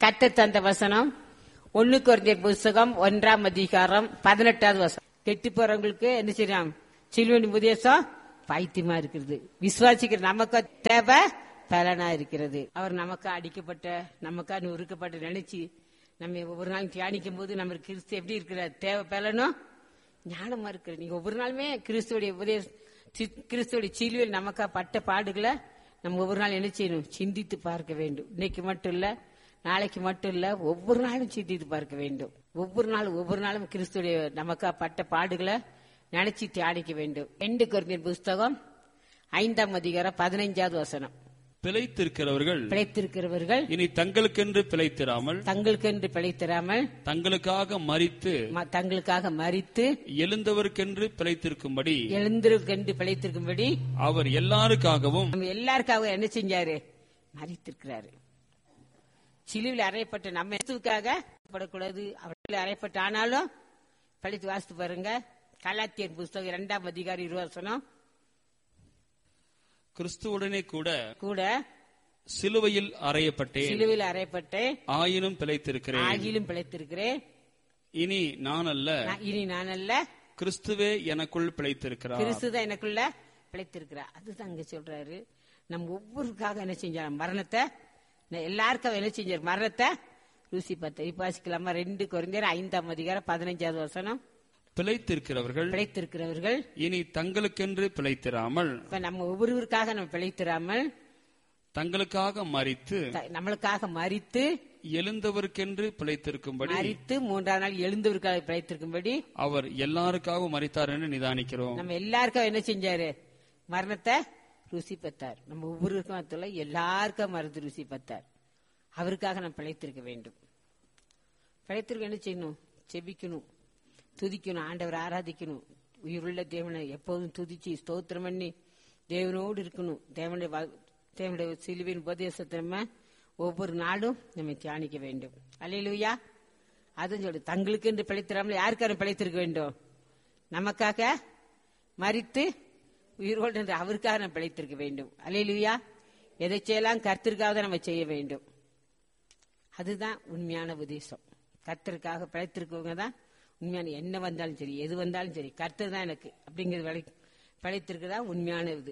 கத்தர் தந்த வசனம் ஒன்னு குறைஞ்சர் புஸ்தகம் ஒன்றாம் அதிகாரம் பதினெட்டாவது வசனம் கெட்டு போறவங்களுக்கு என்ன செய்யலாம் சிலுவன் உபதேசம் பைத்தியமா இருக்கிறது விசுவாசிக்கிற நமக்கு தேவை பலனா இருக்கிறது அவர் நமக்கா அடிக்கப்பட்ட நமக்கா நொறுக்கப்பட்ட நினைச்சு நம்ம ஒவ்வொரு நாள் தியானிக்கும் போது நம்ம கிறிஸ்து எப்படி இருக்கிற தேவை பலனும் ஞானமா இருக்கிற நீங்க ஒவ்வொரு நாளுமே கிறிஸ்துவோடைய உபதேச சி- கிறிஸ்துவோடைய சிலுவையில் நமக்கா பட்ட பாடுகளை நம்ம ஒவ்வொரு நாள் என்ன செய்யணும் சிந்தித்து பார்க்க வேண்டும் இன்னைக்கு மட்டும் இல்ல நாளைக்கு மட்டும் இல்ல ஒவ்வொரு நாளும் சிந்தித்து பார்க்க வேண்டும் ஒவ்வொரு நாளும் ஒவ்வொரு நாளும் கிறிஸ்துடைய நமக்கா பட்ட பாடுகளை நினைச்சு தியானிக்க வேண்டும் ரெண்டு குறைந்த புஸ்தகம் ஐந்தாம் அதிகாரம் பதினைஞ்சாவது வசனம் பிழைத்திருக்கிறவர்கள் பிழைத்திருக்கிறவர்கள் இனி தங்களுக்கென்று பிழைத்திராமல் தங்களுக்கென்று பிழைத்திராமல் தங்களுக்காக மறித்து ம- தங்களுக்காக மறித்து எழுந்தவருக்கென்று பிழைத்திருக்கும்படி எழுந்திருக்கென்று பிழைத்திருக்கும்படி அவர் எல்லாருக்காகவும் நம்ம எல்லாருக்காக என்ன செஞ்சாரு மறித்திருக்கிறாரு சிலுவில் அறையப்பட்ட நம்ம இயேசுவுக்காக படக்கூடாது அவர்கள் அறையப்பட்ட ஆனாலும் படித்து வாசித்து பாருங்க கலாத்தியர் புஸ்தகம் இரண்டாம் அதிகாரி இருவசனம் கிறிஸ்துவுடனே கூட கூட சிலுவையில் அறையப்பட்டேன் சிலுவில் அறையப்பட்டு ஆயினும் பிழைத்திருக்கிறேன் ஆகிலும் பிழைத்திருக்கிறேன் இனி நான் அல்ல நான் இனி நான் அல்ல கிறிஸ்துவே எனக்குள் பிழைத்திருக்கிறார் கிறிஸ்து தான் எனக்குள்ள பிழைத்திருக்கிறார் அதுதான் அங்க சொல்றாரு நம்ம ஒவ்வொருக்காக என்ன செஞ்சார் மரணத்தை ந- எல்லாருக்கும் என்ன செஞ்சார் மரணத்தை ருசி பார்த்த இப்ப வாசிக்கலாமா ரெண்டு குறைந்தர் ஐந்தாம் அதிகாரம் பதினைஞ்சாவது வசனம் பிழைத்திருக்கிறவர்கள் பிழைத்திருக்கிறவர்கள் இனி தங்களுக்கென்று பிழைத்திராமல் இப்ப நம்ம ஒவ்வொருவருக்காக நம்ம பிழைத்திராமல் தங்களுக்காக மறித்து த- நம்மளுக்காக மறித்து எழுந்தவருக்கென்று பிழைத்திருக்கும்படி மறித்து மூன்றாம் நாள் எழுந்தவருக்காக பிழைத்திருக்கும்படி அவர் எல்லாருக்காகவும் மறித்தார் என்று நிதானிக்கிறோம் நம்ம எல்லாருக்கும் என்ன செஞ்சாரு மரணத்தை ருசி பத்தார் நம்ம ஒவ்வொருவருக்கும் மட்டும் எல்லாருக்கும் மருந்து ருசி பத்தார் அவருக்காக நம்ம பிழைத்திருக்க வேண்டும் பிழைத்திருக்க என்ன செய்யணும் செபிக்கணும் துதிக்கணும் ஆண்டவர் ஆராதிக்கணும் உயிருள்ள தேவனை எப்போதும் துதிச்சு ஸ்தோத்திரம் பண்ணி தேவனோடு இருக்கணும் தேவனுடைய வ- தேவனுடைய சிலுவின் உபதேசத்தை நம்ம ஒவ்வொரு நாளும் நம்ம தியானிக்க வேண்டும் அல்லையிலுயா அதுவும் சொல்லு தங்களுக்கு என்று பிழைத்திராமல் யாருக்கான பிழைத்திருக்க வேண்டும் நமக்காக மறித்து உயிரோடு என்று அவருக்காக நம்ம பிழைத்திருக்க வேண்டும் அல்லையிலுயா எதை செய்யலாம் கர்த்தருக்காக நம்ம செய்ய வேண்டும் அதுதான் உண்மையான உபதேசம் கர்த்தருக்காக பிழைத்திருக்கவங்க தான் உண்மையான என்ன வந்தாலும் சரி எது வந்தாலும் சரி கர்த்தர் தான் எனக்கு அப்படிங்கிறது விளை பிழைத்திருக்கதா உண்மையான இது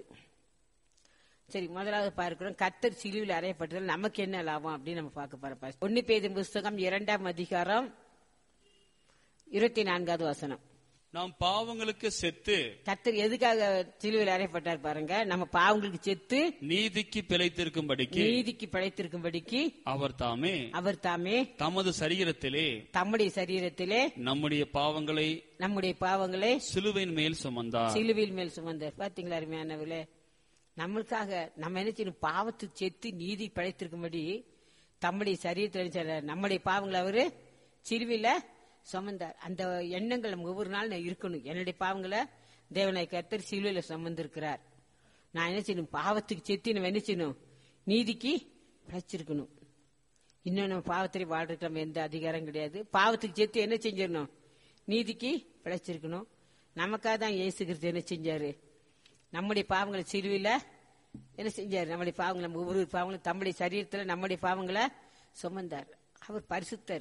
சரி முதலாவது பார்க்கிறோம் கர்த்தர் சிலுவில் அறையப்பட்டதில் நமக்கு என்ன லாபம் அப்படின்னு நம்ம பார்க்க போறோம் ஒன்னு பேதின் புஸ்தகம் இரண்டாம் அதிகாரம் இருபத்தி நான்காவது வசனம் நாம் பாவங்களுக்கு செத்து கர்த்தர் எதுக்காக சிலுவையில் அறையப்பட்டார் பாருங்க நம்ம பாவங்களுக்கு செத்து நீதிக்கு பிழைத்திருக்கும்படிக்கு நீதிக்கு பிழைத்திருக்கும்படிக்கு அவர் தாமே அவர் தாமே தமது சரீரத்திலே தம்முடைய சரீரத்திலே நம்முடைய பாவங்களை நம்முடைய பாவங்களை சிலுவையின் மேல் சுமந்தார் சிலுவையில் மேல் சுமந்தார் பாத்தீங்களா அருமையானவர்களே நம்மளுக்காக நம்ம என்ன செய்யணும் பாவத்துக்கு செத்து நீதி பிழைத்திருக்கும்படி தம்முடைய சரீரத்தில் செய்றார். நம்முடைய பாவங்களை அவரு சிலுவையில சுமந்தார் அந்த எண்ணங்கள் நம்ம ஒவ்வொரு நாள் நான் இருக்கணும் என்னுடைய பாவங்களை தேவனை கர்த்தர் சிலுவையில சுமந்திருக்கிறார் நான் என்ன செய்யணும் பாவத்துக்கு செத்து நம்ம என்ன செய்யணும் நீதிக்கு பிழைச்சிருக்கணும் இன்னும் நம்ம பாவத்திலே வாழ்றதுக்கு நம்ம எந்த அதிகாரம் கிடையாது பாவத்துக்கு சேர்த்து என்ன செஞ்சிடணும் நீதிக்கு பிழைச்சிருக்கணும் நமக்காக தான் இயேசு கிறிஸ்து என்ன செஞ்சாரு நம்முடைய பாவங்களை சிறுவில என்ன செஞ்சாரு நம்முடைய பாவங்களை நம்ம ஒவ்வொரு பாவங்களும் தம்முடைய சரீரத்துல நம்முடைய பாவங்களை சுமந்தார் அவர் பரிசுத்தர்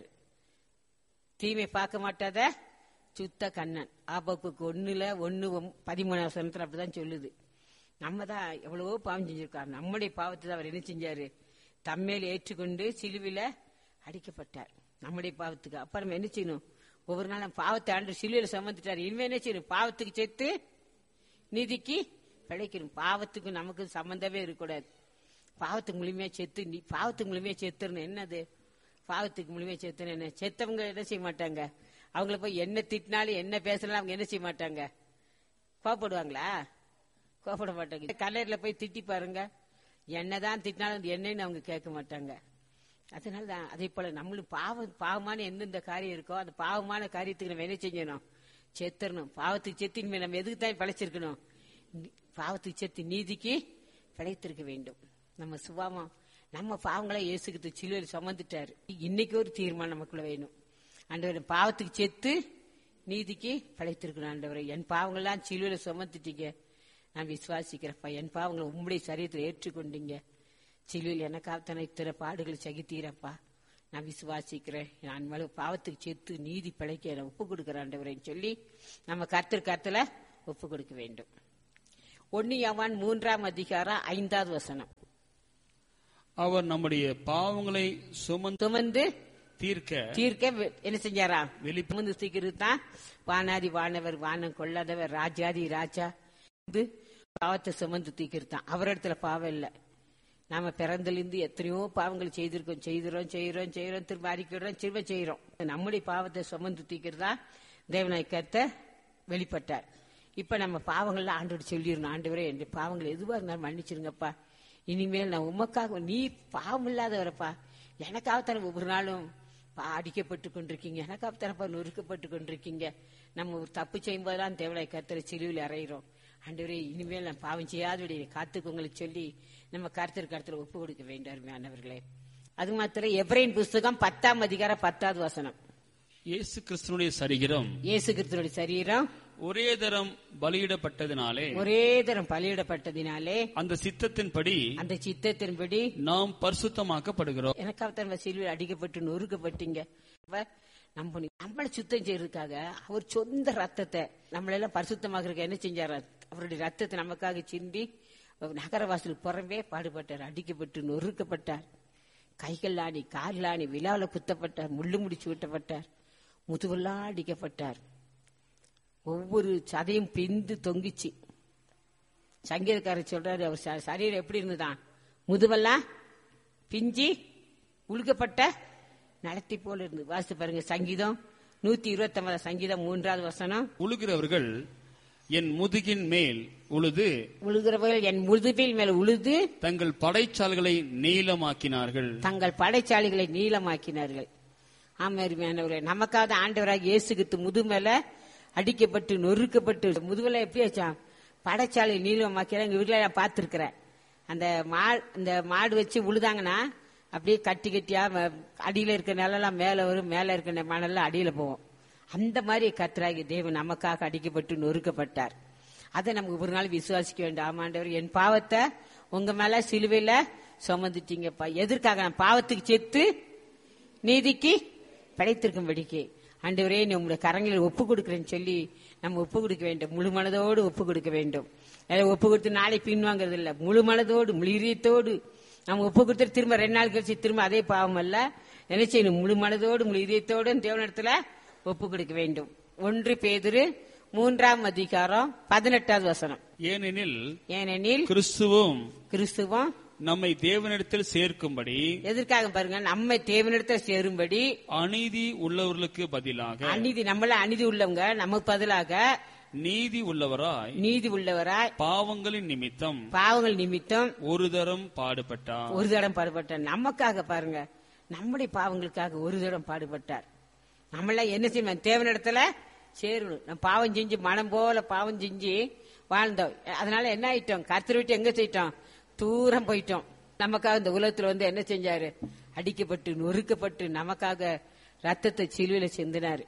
தீமை பார்க்க மாட்டாத சுத்த கண்ணன் ஆபாப்புக்கு ஒண்ணுல ஒன்னு ஒம்- பதிமூணாவது சனத்துல அப்படிதான் சொல்லுது நம்ம தான் எவ்வளவோ பாவம் செஞ்சிருக்காரு நம்முடைய பாவத்தை தான் அவர் என்ன செஞ்சாரு தம்மேல் ஏற்றுக்கொண்டு சிலுவில அடிக்கப்பட்டார் நம்முடைய பாவத்துக்கு அப்ப நம்ம என்ன செய்யணும் ஒவ்வொரு நாளும் பாவத்தை ஆண்டு சிலுவையில சுமந்துட்டார் இனிமே என்ன செய்யணும் பாவத்துக்கு சேர்த்து நீதிக்கு பிழைக்கணும் பாவத்துக்கு நமக்கு சம்பந்தமே இருக்கக்கூடாது பாவத்துக்கு முழுமையா செத்து நீ பாவத்துக்கு முழுமையா செத்துறணும் என்னது பாவத்துக்கு முழுமையா செத்துன்னு என்ன செத்தவங்க என்ன செய்ய மாட்டாங்க அவங்கள போய் என்ன திட்டினாலும் என்ன பேசினாலும் அவங்க என்ன செய்ய மாட்டாங்க கோவப்படுவாங்களா கோவப்பட மாட்டாங்க கல்லறையில போய் திட்டி பாருங்க என்னதான் திட்டினாலும் அது என்னன்னு அவங்க கேட்க மாட்டாங்க அதனால தான் அதே போல நம்மளும் பாவம் பாவமான எந்தெந்த காரியம் இருக்கோ அந்த பாவமான காரியத்துக்கு நம்ம என்ன செய்யணும் செத்துறணும் பாவத்துக்கு செத்து இனிமே நம்ம எதுக்கு தான் பிழைச்சிருக்கணும் நி- பாவத்துக்கு செத்து நீதிக்கு பிழைத்திருக்க வேண்டும் நம்ம சுபாவம் நம்ம பாவங்களை இயேசுகிட்டு சிலுவையில் சுமந்துட்டாரு இன்னைக்கு ஒரு தீர்மானம் நமக்குள்ள வேணும் ஆண்டவர் பாவத்துக்கு செத்து நீதிக்கு பிழைத்திருக்கணும் ஆண்டவரை என் பாவங்கள்லாம் சிலுவையில் சுமந்துட்டீங்க நான் விசுவாசிக்கிறப்பா என் பாவங்களை உம்முடைய சரீரத்தில் ஏற்றுக்கொண்டீங்க சிலுவையில் எனக்காக தானே இத்தனை பாடுகளை சகித்தீரப்பா நான் விசுவாசிக்கிறேன் நான் மேல பாவத்துக்கு செத்து நீதி பிழைக்க நான் ஒப்பு கொடுக்கிறேன் ஆண்டவரேன்னு சொல்லி நம்ம கர்த்தர் கருத்துல ஒப்பு கொடுக்க வேண்டும் ஒன்னு யவான் மூன்றாம் அதிகாரம் ஐந்தாவது வசனம் அவர் நம்முடைய பாவங்களை சுமந்து சுமந்து தீர்க்க தீர்க்க வெ- என்ன செஞ்சாரா வெளி சுமந்து தீர்க்கிறது தான் வானாதி வானவர் வானம் கொள்ளாதவர் ராஜாதி ராஜா இது பாவத்தை சுமந்து தீர்க்கிறது தான் அவர் இடத்துல பாவம் இல்லை நாம பிறந்திலிருந்து எத்தனையோ பாவங்கள் செய்திருக்கோம் செய்கிறோம் செய்கிறோம் செய்கிறோம் திரும்ப அறிக்கிறோம் திரும்ப செய்கிறோம் நம்முடைய பாவத்தை சுமந்து தீர்க்கிறதா தேவனாய் கத்த வெளிப்பட்டார் இப்ப நம்ம பாவங்கள்ல ஆண்டோடு சொல்லிடணும் ஆண்டவரே என் பாவங்கள் எதுவா இருந்தாலும் மன்னிச்சிருங்கப்பா இனிமேல் நான் உமக்காக நீ பாவம் இல்லாதவரப்பா எனக்காக தானே ஒவ்வொரு நாளும் பா- அடிக்கப்பட்டு கொண்டிருக்கீங்க எனக்காக தானப்பா நொறுக்கப்பட்டு கொண்டிருக்கீங்க நம்ம ஒரு தப்பு செய்யும் போதெல்லாம் தேவனாய் கத்தரை சிலுவில் அறையிறோம் ஆண்டவரே இனிமேல் நான் பாவம் செய்யாதபடி காத்துக்கோங்களுக்கு சொல்லி நம்ம கருத்தர் கருத்துல ஒப்பு கொடுக்க வேண்டும் அருமையானவர்களே அது மாத்திரம் எப்ரைன் புஸ்தகம் பத்தாம் அதிகாரம் பத்தாவது வசனம் இயேசு கிறிஸ்துனுடைய சரீரம் இயேசு கிறிஸ்துவோட சரீரம் ஒரே தரம் பலியிடப்பட்டதினாலே ஒரே தரம் பலியிடப்பட்டதினாலே அந்த சித்தத்தின்படி அந்த சித்தத்தின்படி நாம் பரிசுத்தமாக்கப்படுகிறோம் எனக்காக தான் சிலுவையில் அடிக்கப்பட்டு நொறுக்கப்பட்டீங்க அப்ப நம்ம நம்மளை சுத்தம் செய்யறதுக்காக அவர் சொந்த ரத்தத்தை நம்மளெல்லாம் பரிசுத்தமாக்குறதுக்கு என்ன செஞ்சார் அவருடைய ரத்தத்தை நமக்காக சிந்தி நகரவாசல் புறம்பே பாடுபட்டார் அடிக்கப்பட்டு நொறுக்கப்பட்டார் கைகள் ஆணி கால் ஆணி விழாவில் குத்தப்பட்டார் முள்ளு முடிச்சு விட்டப்பட்டார் முதுவெல்லாம் அடிக்கப்பட்டார் ஒவ்வொரு சதையும் பிந்து தொங்கிச்சு சங்கீதக்காரர் சொல்றாரு அவர் ச- சரீரம் எப்படி இருந்துதான் முதுவெல்லாம் பிஞ்சி உழுக்கப்பட்ட நடத்தி போல இருந்து வாசித்து பாருங்க சங்கீதம் நூத்தி இருபத்தி சங்கீதம் மூன்றாவது வசனம் உழுகிறவர்கள் என் முதுகின் மேல் உழுது உழுகிறவர்கள் என் முதுகில் மேல் உழுது தங்கள் படைச்சால்களை நீளமாக்கினார்கள் தங்கள் படைச்சாலிகளை நீளமாக்கினார்கள் ஆமா அருமையானவர்களே நமக்காக ஆண்டவராக இயேசுகித்து முது மேல அடிக்கப்பட்டு நொறுக்கப்பட்டு முதுகுல எப்படி வச்சான் படைச்சாலை நீளமாக்கிறேன் எங்க வீட்டுல நான் பார்த்திருக்கிறேன் அந்த மா இந்த மாடு வச்சு உழுதாங்கன்னா அப்படியே கட்டி கட்டியா ம- அடியில இருக்க நிலம்லாம் மேல வரும் மேல இருக்க மணல்லாம் அடியில போவோம் அந்த மாதிரி கர்த்தராகி தேவன் நமக்காக அடிக்கப்பட்டு நொறுக்கப்பட்டார் அதை நமக்கு ஒரு நாள் விசுவாசிக்க வேண்டும் ஆமாண்டவர் என் பாவத்தை உங்க மேல சிலுவையில சுமந்துட்டீங்கப்பா எதற்காக நான் பாவத்துக்கு செத்து நீதிக்கு படைத்திருக்கும்படிக்கு ஆண்டவரே நீ உங்களுடைய கரங்களில் ஒப்பு கொடுக்கிறேன்னு சொல்லி நம்ம ஒப்பு கொடுக்க வேண்டும் முழு மனதோடு ஒப்பு கொடுக்க வேண்டும் அதை ஒப்பு கொடுத்து நாளை பின்வாங்கிறது இல்ல முழு மனதோடு முழு இதயத்தோடு நம்ம ஒப்பு கொடுத்துட்டு திரும்ப ரெண்டு நாள் கழிச்சு திரும்ப அதே பாவம் அல்ல என்ன செய்யணும் முழு மனதோடு முழு இதயத்தோடு தேவனிடத்துல ஒப்பு கொடுக்க வேண்டும் ஒன்று பேதுரு மூன்றாம் அதிகாரம் பதினெட்டாவது வசனம் ஏனெனில் ஏனெனில் கிறிஸ்துவும் கிறிஸ்துவம் நம்மை தேவனிடத்தில் சேர்க்கும்படி எதற்காக பாருங்க நம்மை தேவனிடத்தில் சேரும்படி அநீதி உள்ளவர்களுக்கு பதிலாக அநீதி நம்மள அநீதி உள்ளவங்க நமக்கு பதிலாக நீதி உள்ளவராய் நீதி உள்ளவராய் பாவங்களின் நிமித்தம் பாவங்கள் நிமித்தம் ஒரு தரம் பாடுபட்டார் ஒரு தடம் பாடுபட்டார் நமக்காக பாருங்க நம்முடைய பாவங்களுக்காக ஒரு தடம் பாடுபட்டார் நம்மள என்ன செய்யணும் தேவனிடத்துல சேரணும் நம்ம பாவம் செஞ்சு மனம் போல பாவம் செஞ்சு வாழ்ந்தோம் அதனால என்ன ஆயிட்டோம் கர்த்தர் விட்டு எங்க போயிட்டோம் தூரம் போயிட்டோம் நமக்காக இந்த உலகத்துல வந்து என்ன செஞ்சாரு அடிக்கப்பட்டு நொறுக்கப்பட்டு நமக்காக ரத்தத்தை சிலுவையில சிந்தினாரு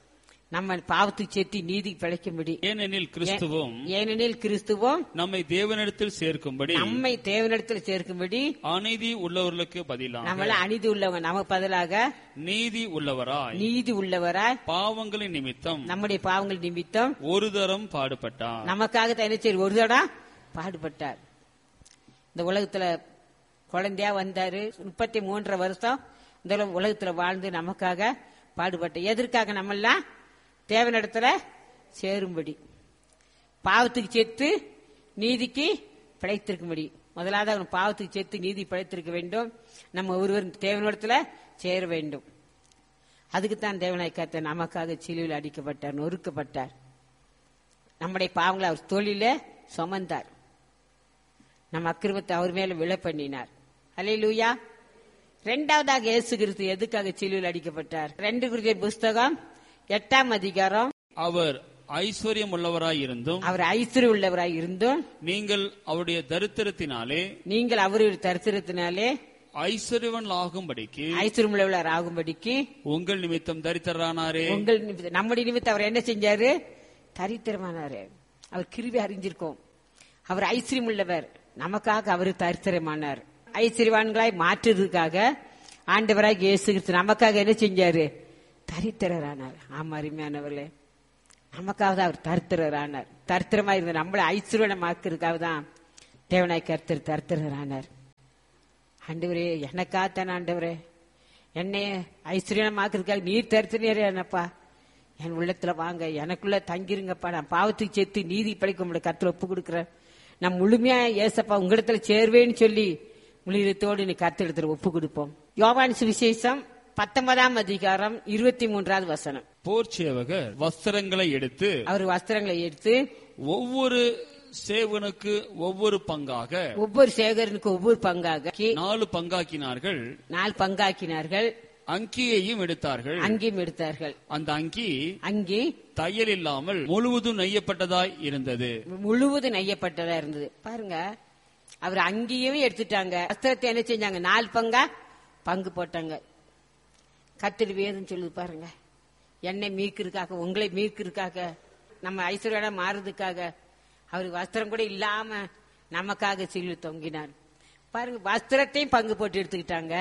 நம்ம பாவத்துக்கு சேர்த்து நீதிக்கு பிழைக்கும்படி ஏனெனில் கிறிஸ்துவும் ஏனெனில் கிறிஸ்துவும் நம்மை தேவனிடத்தில் சேர்க்கும்படி நம்மை தேவனிடத்தில் சேர்க்கும்படி அநீதி உள்ளவர்களுக்கு பதிலாக நம்மள அநீதி உள்ளவங்க நமக்கு பதிலாக நீதி உள்ளவராய் நீதி உள்ளவராய் பாவங்களின் நிமித்தம் நம்முடைய பாவங்கள் நிமித்தம் ஒரு தரம் பாடுபட்டார் நமக்காக தான் என்ன செய்ய ஒரு தடா பாடுபட்டார் இந்த உலகத்துல குழந்தையா வந்தாரு முப்பத்தி மூன்றரை வருஷம் இந்த உலக- உலகத்துல வாழ்ந்து நமக்காக பாடுபட்ட எதற்காக நம்மெல்லாம் தேவனிடத்துல சேரும்படி பாவத்துக்கு செத்து நீதிக்கு பிழைத்திருக்கும்படி முதலாவது அவன் பாவத்துக்கு செத்து நீதி பிழைத்திருக்க வேண்டும் நம்ம ஒருவர் தேவனிடத்துல சேர வேண்டும் அதுக்கு தான் தேவனாய் கத்த நமக்காக சிலுவில் அடிக்கப்பட்டார் நொறுக்கப்பட்டார் நம்முடைய பாவங்களை அவர் தொழில சுமந்தார் நம்ம அக்கிரமத்தை அவர் மேல விழ பண்ணினார் அலே லூயா ரெண்டாவதாக இயேசு கிறிஸ்து எதுக்காக சிலுவில் அடிக்கப்பட்டார் ரெண்டு குருதியர் புஸ்தகம் எட்டாம் அதிகாரம் அவர் ஐஸ்வர்யம் உள்ளவராய் இருந்தும் அவர் ஐஸ்வர்யம் உள்ளவராய் இருந்தும் நீங்கள் அவருடைய தரித்திரத்தினாலே நீங்கள் அவருடைய தரித்திரத்தினாலே ஐஸ்வர்யவன் ஆகும்படிக்கு ஐஸ்வர்யம் உள்ளவர் ஆகும்படிக்கு உங்கள் நிமித்தம் தரித்திரரானாரே உங்கள் நிமித்தம் நம்முடைய நிமித்தம் அவர் என்ன செஞ்சாரு தரித்திரமானாரு அவர் கிருவி அறிஞ்சிருக்கோம் அவர் ஐஸ்வர்யம் உள்ளவர் நமக்காக அவர் தரித்திரமானார் ஐஸ்வர்யவான்களாய் மாற்றுறதுக்காக ஆண்டவராக இயேசு கிறிஸ்து நமக்காக என்ன செஞ்சாரு தரித்திரரானார் ஆமா அருமையானவர்களே நமக்காக தான் அவர் தரித்திரரானார் தரித்திரமா இருந்த நம்மளை ஐஸ்வர்யமாக்குறதுக்காக தான் தேவனாய் கருத்தர் தரித்திரரானார் ஆண்டவரே எனக்காத்தான் ஆண்டவரே என்னை ஐஸ்வர்யமாக்குறதுக்காக நீர் தரித்திரே என்னப்பா என் உள்ளத்துல வாங்க எனக்குள்ள தங்கிருங்கப்பா நான் பாவத்துக்கு சேர்த்து நீதி படைக்க உங்களோட கருத்துல ஒப்பு கொடுக்குறேன் நான் முழுமையா ஏசப்பா உங்களிடத்துல சேர்வேன்னு சொல்லி முழுதத்தோடு நீ கருத்தெடுத்துல ஒப்பு கொடுப்போம் யோவான் சுவிசேஷம் பத்தொன்பதாம் அதிகாரம் இருபத்தி மூன்றாவது வசனம் போர் சேவகர் வஸ்திரங்களை எடுத்து அவர் வஸ்திரங்களை எடுத்து ஒவ்வொரு சேவனுக்கு ஒவ்வொரு பங்காக ஒவ்வொரு சேகரனுக்கு ஒவ்வொரு பங்காக நாலு பங்காக்கினார்கள் நாலு பங்காக்கினார்கள் அங்கியையும் எடுத்தார்கள் அங்கேயும் எடுத்தார்கள் அந்த அங்கி அங்கே தையல் இல்லாமல் முழுவதும் நெய்யப்பட்டதாய் இருந்தது முழுவதும் நெய்யப்பட்டதா இருந்தது பாருங்க அவர் அங்கேயும் எடுத்துட்டாங்க வஸ்திரத்தை என்ன செஞ்சாங்க நாலு பங்கா பங்கு போட்டாங்க கத்திரி வேதம் சொல்லுது பாருங்க என்னை மீட்கிறதுக்காக உங்களை மீட்கிறதுக்காக நம்ம ஐஸ்வர்யோட மாறுறதுக்காக அவர் வஸ்திரம் கூட இல்லாம நமக்காக சில்லு தொங்கினார் பாருங்க வஸ்திரத்தையும் பங்கு போட்டு எடுத்துக்கிட்டாங்க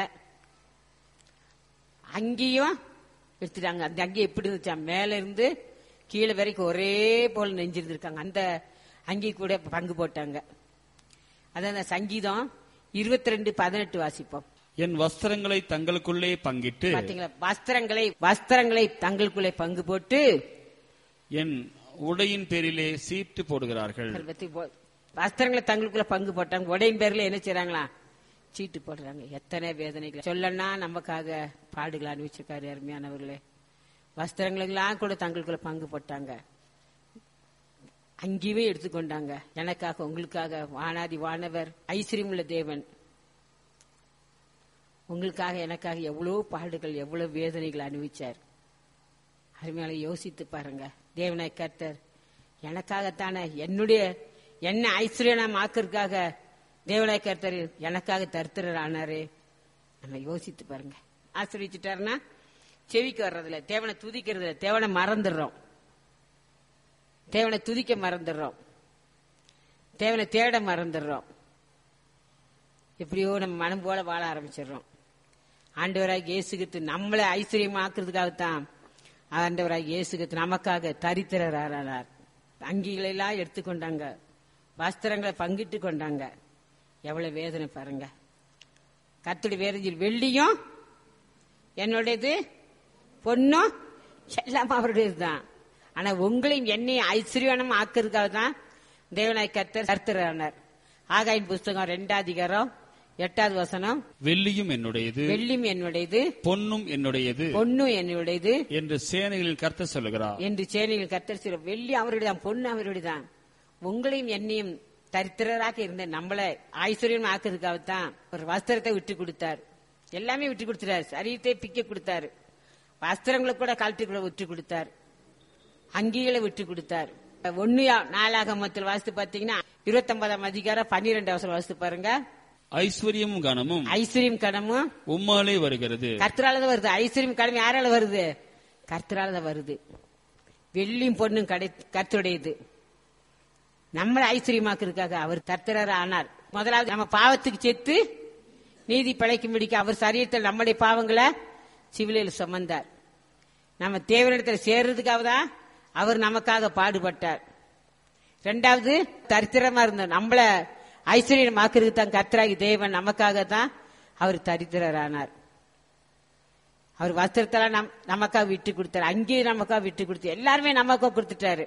அங்கேயும் எடுத்துட்டாங்க அந்த அங்கே எப்படி இருந்துச்சா மேல இருந்து கீழே வரைக்கும் ஒரே போல நெஞ்சிருந்திருக்காங்க அந்த அங்கி கூட பங்கு போட்டாங்க அதான் அந்த சங்கீதம் இருபத்தி ரெண்டு பதினெட்டு வாசிப்போம் என் வஸ்திரங்களை தங்களுக்குள்ளே பங்கிட்டு பாத்தீங்களா வஸ்திரங்களை வஸ்திரங்களை தங்களுக்குள்ளே பங்கு போட்டு என் உடையின் பேரிலே சீட்டு போடுகிறார்கள் அதை பத்தி போ- வஸ்திரங்களை தங்களுக்குள்ள பங்கு போட்டாங்க உடையின் பேர்ல என்ன செய்றாங்களா சீட்டு போடுறாங்க எத்தனை வேதனைகள் சொல்லனா நமக்காக பாடுகள் அனுபவிச்சிருக்காரு அருமையானவர்களே வஸ்திரங்களெல்லாம் கூட தங்களுக்குள்ள பங்கு போட்டாங்க அங்கேயுமே எடுத்துக்கொண்டாங்க எனக்காக உங்களுக்காக வானாதி வானவர் ஐஸ்வர்யமுள்ள தேவன் உங்களுக்காக எனக்காக எவ்வளவு பாடுகள் எவ்வளவு வேதனைகள் அனுபவிச்சார் அருமையால யோசித்து பாருங்க தேவனாய் கர்த்தர் எனக்காகத்தானே என்னுடைய என்ன ஐஸ்வர்யனா ஆக்கிறதுக்காக தேவனாய் கர்த்தர் எனக்காக தருத்திரர் ஆனாரு நம்ம யோசித்து பாருங்க ஆசிரியச்சிட்டாருன்னா செவிக்கு வர்றதில்ல தேவனை துதிக்கிறதுல தேவனை மறந்துடுறோம் தேவனை துதிக்க மறந்துடுறோம் தேவனை தேட மறந்துடுறோம் எப்படியோ நம்ம மனம் போல வாழ ஆரம்பிச்சிடுறோம் ஆண்டவராக இயேசுகித்து நம்மளை ஐஸ்வர்யமாக்குறதுக்காகத்தான் ஆண்டவராக இயேசுகித்து நமக்காக தரித்திரர் ஆனார் அங்கிகளை எல்லாம் எடுத்துக்கொண்டாங்க வஸ்திரங்களை பங்கிட்டு கொண்டாங்க எவ்வளவு வேதனை பாருங்க கத்துடி வேதனையில் வெள்ளியும் என்னுடையது பொண்ணும் எல்லாம் அவருடையது தான் ஆனா உங்களையும் என்னையும் ஐஸ்வர்யனம் ஆக்குறதுக்காக தான் தேவனாய் கர்த்தர் கர்த்தரானார் ஆகாயின் புஸ்தகம் ரெண்டாவது அதிகாரம் எட்டாவது வசனம் வெள்ளியும் என்னுடையது வெள்ளியும் என்னுடையது பொன்னும் என்னுடையது பொண்ணும் என்னுடையது என்று சேனைகளில் கர்த்தர் சொல்லுகிறார் என்று சேனையில் கர்த்தர் சொல்ல வெள்ளி அவருடையதான் பொண்ணு அவருடையதான் உங்களையும் என்னையும் தரித்திரராக இருந்த நம்மளை ஐஸ்வர்யம் ஆக்குறதுக்காகத்தான் ஒரு வஸ்திரத்தை விட்டு கொடுத்தார் எல்லாமே விட்டு கொடுத்துட்டாரு சரீரத்தை பிக்க கொடுத்தாரு வஸ்திரங்களை கூட கழட்டி விட்டு கொடுத்தார் அங்கிகளை விட்டு கொடுத்தார் ஒன்னு நாளாகமத்தில் வாசித்து பாத்தீங்கன்னா இருபத்தொன்பதாம் அதிகாரம் பன்னிரெண்டு அவசரம் வாசித்து பாருங்க ஐஸ்வர்யமும் கனமும் ஐஸ்வர்யம் கடமும் உம்மாலே வருகிறது கர்த்தரால தான் வருது ஐஸ்வர்யம் கடமை யாரால வருது கர்த்தரால தான் வருது வெள்ளியும் பொண்ணும் கடை கர்த்தருடையது நம்மளை ஐஸ்வர்யமாக்குறதுக்காக அவர் கர்த்தராக ஆனார் முதலாவது நம்ம பாவத்துக்கு செத்து நீதி பிழைக்கும்படிக்கு அவர் சரீரத்தில் நம்முடைய பாவங்களை சிவிலையில் சுமந்தார் நம்ம தேவனிடத்தில் சேர்றதுக்காக தான் அவர் நமக்காக பாடுபட்டார் ரெண்டாவது தரித்திரமா இருந்த நம்மள ஐஸ்வர்யமாக்குறதுக்கு தான் கர்த்தராகி தேவன் நமக்காக தான் அவர் தரித்திரரானார் அவர் வஸ்திரத்தெல்லாம் நம் நமக்காக விட்டு கொடுத்தாரு அங்கேயும் நமக்காக விட்டு கொடுத்து எல்லாருமே நமக்காக கொடுத்துட்டாரு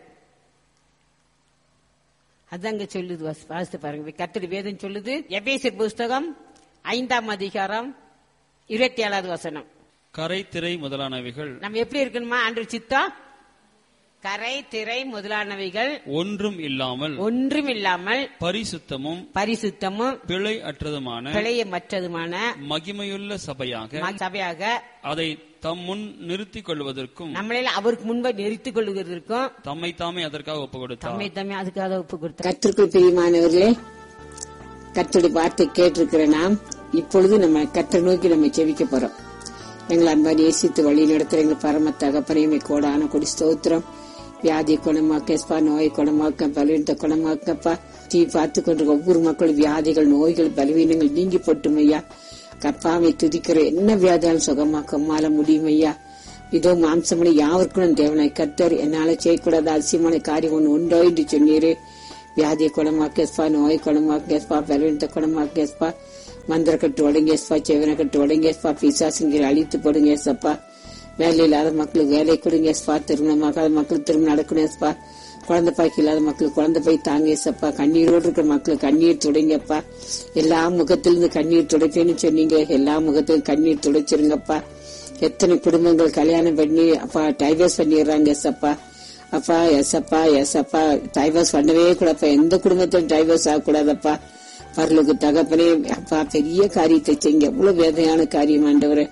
அதாங்க சொல்லுது வாசி- வாசித்து பாருங்க கத்தடி வேதம் சொல்லுது எபேசியர் புஸ்தகம் ஐந்தாம் அதிகாரம் இருபத்தி ஏழாவது வசனம் கரை திரை முதலானவைகள் நம்ம எப்படி இருக்கணுமா ஆண்டு சித்தம் கரை திரை முதலானவைகள் ஒன்றும் இல்லாமல் ஒன்றும் இல்லாமல் பரிசுத்தமும் பரிசுத்தமும் பிழை அற்றதுமான பிழையமற்றதுமான மகிமையுள்ள சபையாக ம- சபையாக அதை தம் முன் நிறுத்திக் கொள்வதற்கும் நம்மளே அவருக்கு முன்பை நிறுத்திக் கொள்வதற்கும் தம்மை தாமே அதற்காக ஒப்பு கொடுத்தார் தம்மை தம்மை அதுக்காக ஒப்பு கொடுத்தார் கத்திற்குள் பிரியமானவர்களே கத்தோட வார்த்தை கேட்டிருக்கிற நாம் இப்பொழுது நம்ம கத்தை நோக்கி நம்ம செவிக்க போறோம் எங்களை அன்பாரி நேசித்து வழி நடத்துற எங்கள் பரம தகப்பனையுமே கோடான கொடி ஸ்தோத்திரம் வியாதி குணமாக்கப்பா நோய் குணமாக்க பலவீனத்தை குணமாக்கப்பா டீ பார்த்து கொண்டு ஒவ்வொரு மக்களும் வியாதிகள் நோய்கள் பலவீனங்கள் நீங்கி போட்டும் ஐயா கப்பாவை துதிக்கிற என்ன வியாதியாலும் சுகமாக்க மால முடியும் ஐயா இதோ மாம்சமனை யாவருக்கும் தேவனாய் கர்த்தர் என்னால செய்யக்கூடாத அதிசயமான காரியம் ஒன்று உண்டோ என்று சொன்னீரு வியாதியை குணமாக்கேஸ்பா நோய் குணமாக்கேஸ்பா பலவீனத்தை குணமாக்கேஸ்பா மந்திர கட்டு உடங்கேஸ்பா செவன கட்டு உடங்கேஸ்பா பிசாசுங்கிற அழித்து போடுங்க ஏசப்பா வேலை இல்லாத மக்களுக்கு வேலை கொடுங்க ஏசப்பா திருமணமாகாத மக்களுக்கு திருமணம் நடக்கணும் ஏசப்பா குழந்தை பாய்க்கு இல்லாத மக்களுக்கு குழந்தை பாய் தாங்க ஏசப்பா கண்ணீரோடு இருக்கிற மக்களுக்கு கண்ணீர் துடைங்கப்பா எல்லா முகத்திலிருந்து கண்ணீர் துடைப்பேன்னு சொன்னீங்க எல்லா முகத்திலும் கண்ணீர் துடைச்சிருங்கப்பா எத்தனை குடும்பங்கள் கல்யாணம் பண்ணி அப்பா டைவர்ஸ் பண்ணிடுறாங்க எஸ்அப்பா அப்பா எஸ்அப்பா எஸ்அப்பா டைவர்ஸ் பண்ணவே கூடப்பா எந்த குடும்பத்திலும் டைவர்ஸ் ஆகக்கூடாதப்பா பரலுக்கு தகப்பனே அப்பா பெரிய காரியத்தை செய்யுங்க எவ்வளவு வேதனையான காரியம் ஆண்டவரே